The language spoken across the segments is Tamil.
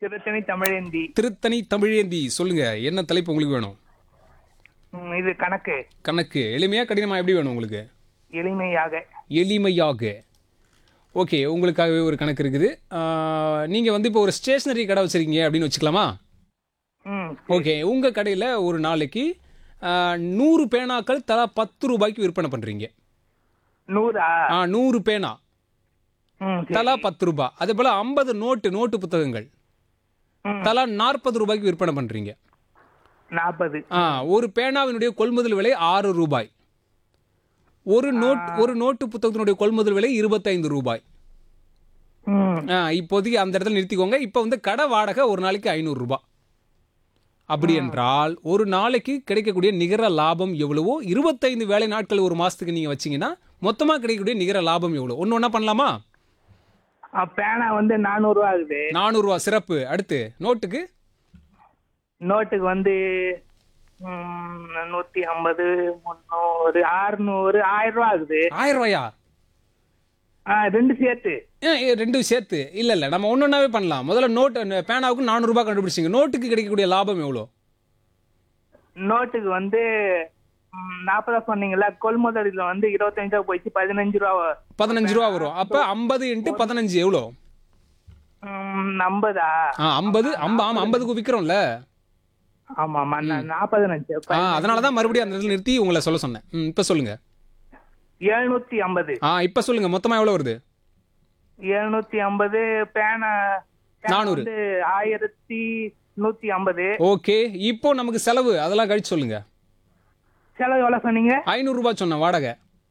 திருத்தணி தமிழேந்தி திருத்தணி தமிழேந்தி சொல்லுங்க என்ன தலைப்பு உங்களுக்கு வேணும் ம், இது கணக்கு கணக்கு எளிமையா கடினமா எப்படி வேணும் உங்களுக்கு எளிமையாக எளிமையாக ஓகே உங்களுக்காகவே ஒரு கணக்கு இருக்குது ஆஹ், நீங்க வந்து இப்போ ஒரு ஸ்டேஷனரி கடை வச்சிருக்கீங்க அப்படின்னு வச்சுக்கலாமா ம் ஓகே உங்க கடையில் ஒரு நாளைக்கு ஆஹ், நூறு பேனாக்கள் தலா பத்து ரூபாய்க்கு விற்பனை பண்றீங்க நூறா ஆ நூறு பேனா ம் சரி. தலா பத்து ரூபாய் அதே போல ஐம்பது நோட்டு நோட்டு புத்தகங்கள் ம். தலா நாற்பது ரூபாய்க்கு விற்பனை பண்றீங்க நாற்பது ஆ ஒரு பேனாவினுடைய கொள்முதல் விலை ஆறு ரூபாய் ஒரு நோட் ஒரு நோட்டு புத்தகத்தினுடைய கொள்முதல் விலை இருபத்தைந்து ரூபாய் ம் ஆ, இப்போதைக்கு அந்த இடத்துல நிறுத்திக்கோங்க இப்போ வந்து கடை வாடகை ஒரு நாளைக்கு ஐநூறு ரூபாய் அப்படி என்றால் ஒரு நாளைக்கு கிடைக்கக்கூடிய நிகர லாபம் எவ்வளவோ இருபத்தைந்து வேலை நாட்கள் ஒரு மாசத்துக்கு நீங்க வச்சீங்கன்னா மொத்தமா கிடைக்கக்கூடிய நிகர லாபம் எவ்வளவு ஒன்று ஒன்றா பண்ணலாமா ஆ, பேனா வந்து நானூறுவா ஆகுது நானூறுரூவா சிறப்பு அடுத்து நோட்டுக்கு நோட்டுக்கு வந்து ம், நூத்தி ஐம்பது முந்நூறு அறுநூறு ஆயிரம் ரூபா ஆகுது ஆயிரம் ரூபாயா ஆ, ரெண்டு சேர்த்து ஏன் ஏ, ரெண்டும் சேர்த்து இல்ல இல்ல நம்ம ஒன்னொன்னாவே பண்ணலாம் முதல்ல நோட் பேனாவுக்கு நானூறு ரூபாய் கண்டுபிடிச்சிங்க நோட்டுக்கு கிடைக்கக்கூடிய லாபம் எவ்வளோ நோட்டுக்கு வந்து ம், நாற்பதா சொன்னீங்கல்ல கொள்முதலில் வந்து இருபத்தஞ்சா போயிடுச்சு பதினஞ்சு ரூபா பதினஞ்சு ரூபா வரும் அப்ப ஐம்பது இன்ட்டு பதினஞ்சு எவ்வளோ ம், ஐம்பதா ஆ ஐம்பது ஐம்ப ஆமா ஐம்பதுக்கு விற்கிறோம்ல ஆமா ஆமா நான் நாற்பது நினைச்சேன் ஆ அதனால தான் மறுபடியும் அந்த இடத்துல நிறுத்தி உங்களை சொல்ல சொன்னேன் ம் இப்போ சொல்லுங்க எழுநூத்தி ஐம்பது ஆ இப்போ சொல்லுங்க மொத்தமா எவ்வளோ வருது எழுநூத்தி ஐம்பது பேனா பேனா நானூறு. வந்து ஆயிரத்தி நூத்தி ஐம்பது ஓகே இப்போ நமக்கு செலவு அதெல்லாம் கழிச்சு சொல்லுங்க செலவு எவ்வளவு சொன்னீங்க ஐநூறு ரூபாய் சொன்னேன் வாடகை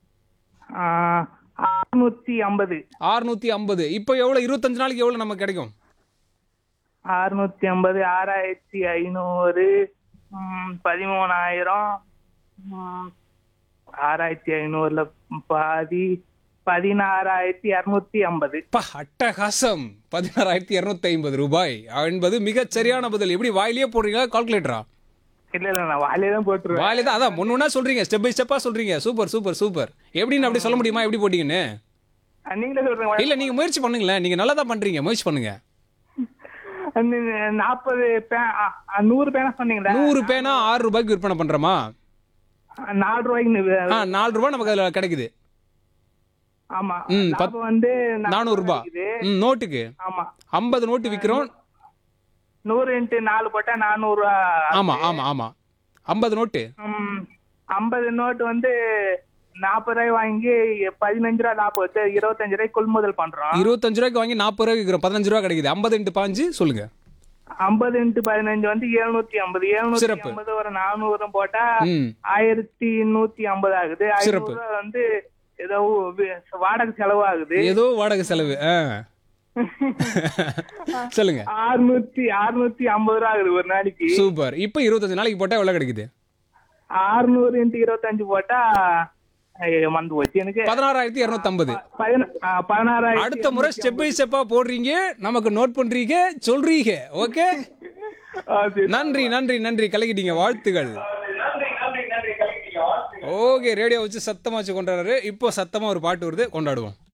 அறுநூத்தி ஐம்பது ஆறுநூத்தி ஐம்பது இப்போ எவ்வளோ இருபத்தஞ்சு நாளைக்கு எவ்வளோ நமக்கு கிடைக்கும் அறுநூத்தி ஐம்பது ஆறாயிரத்தி ஐநூறு ம், பதிமூணாயிரம் ம், ஆறாயிரத்தி ஐநூறுல பாதி பதினாறாயிரத்தி இரநூத்தி ஐம்பது பா அட்டகாசம் பதினாறாயிரத்தி இரநூத்தி ஐம்பது ரூபாய் என்பது மிகச் சரியான பதில் எப்படி வாயிலேயே போடுறீங்களா கால்குலேட்டரா இல்ல இல்ல நான் வாயிலே தான் போட்டுருவேன் வாயிலே தான் அதான் ஒன்று சொல்றீங்க ஸ்டெப் பை ஸ்டெப்பா சொல்றீங்க சூப்பர் சூப்பர் சூப்பர் எப்படின்னு அப்படி சொல்ல முடியுமா எப்படி போட்டீங்கன்னு அஹ் நீங்களே சொல்றீங்க இல்ல நீங்க முயற்சி பண்ணுங்களேன் நீங்க நல்லா தான் பண்றீங்க முயற்சி பண்ணுங்க நாற்பது நூறு பேனா சொன்னீங்களா நூறு பேனா ஆறு ரூபாய்க்கு விற்பனை பண்றோமா நாலு ரூபாய்க்கு நு- ஆ நாலு ரூபாய் நமக்கு அதுல கிடைக்குது ஆமா ம், பத்- லாபம் வந்து நானூறு ரூபாய் இருக்குது. ம் நோட்டுக்கு ஆமா ஐம்பது நோட்டு விற்கிறோம் நூறு இன்ட்டு நாலு போட்டா நானூறு ரூபா ஆமா ஆமா ஆமா ஐம்பது நோட்டு ம், ஐம்பது நோட்டு வந்து நாற்பது ரூபாய் வாங்கி பதினஞ்சு ரூபா லாபம் வச்சு இருபத்தஞ்சு ரூபாய் கொள்முதல் பண்றோம் இருபத்தஞ்சு ரூபாய்க்கு வாங்கி நாற்பது ரூபாய்க்கு விற்கிறோம் பதினஞ்சு ரூபா கிடைக்குது ஐம்பது இன்ட்டு பாஞ்சு சொல்லுங்க ஐம்பது இன்ட்டு பதினஞ்சு வந்து எழுநூத்தி ஐம்பது எழுநூத்தி சிறப்பு. ஐம்பது ஒரு நானூறு போட்டா ம் ஆயிரத்தி நூத்தி ஐம்பது ஆகுது சிறப்பு. ஐநூறு ரூபா வந்து ஏதோ வி- வாடகை செலவு ஆகுது ஏதோ வாடகை செலவு ஆ சொல்லுங்க அறுநூத்தி அறுநூத்தி ஐம்பது ரூபா ஆகுது ஒரு நாளைக்கு சூப்பர் இப்போ இருபத்தஞ்சு நாளைக்கு போட்டா எவ்வளவு கிடைக்குது அறுநூறு இன்ட்டு இருபத்தஞ்சு போட்டா ஐயோ, மறந்து போச்சு எனக்கு பதினாறாயிரத்தி இரநூத்தம்பது பதின- ஆ, பதினாறாயிரத்தி அடுத்த முறை ஸ்டெப் பை ஸ்டெப்பா போடுறீங்க நமக்கு நோட் பண்றீங்க சொல்றீங்க ஓகே ஆ, சரி. நன்றி நன்றி நன்றி கலக்கிட்டீங்க வாழ்த்துகள் ஓகே ரேடியோ வச்சு சத்தமா வச்சு கொண்டாடுறாரு இப்போ சத்தமா ஒரு பாட்டு வருது கொண்டாடுவோம்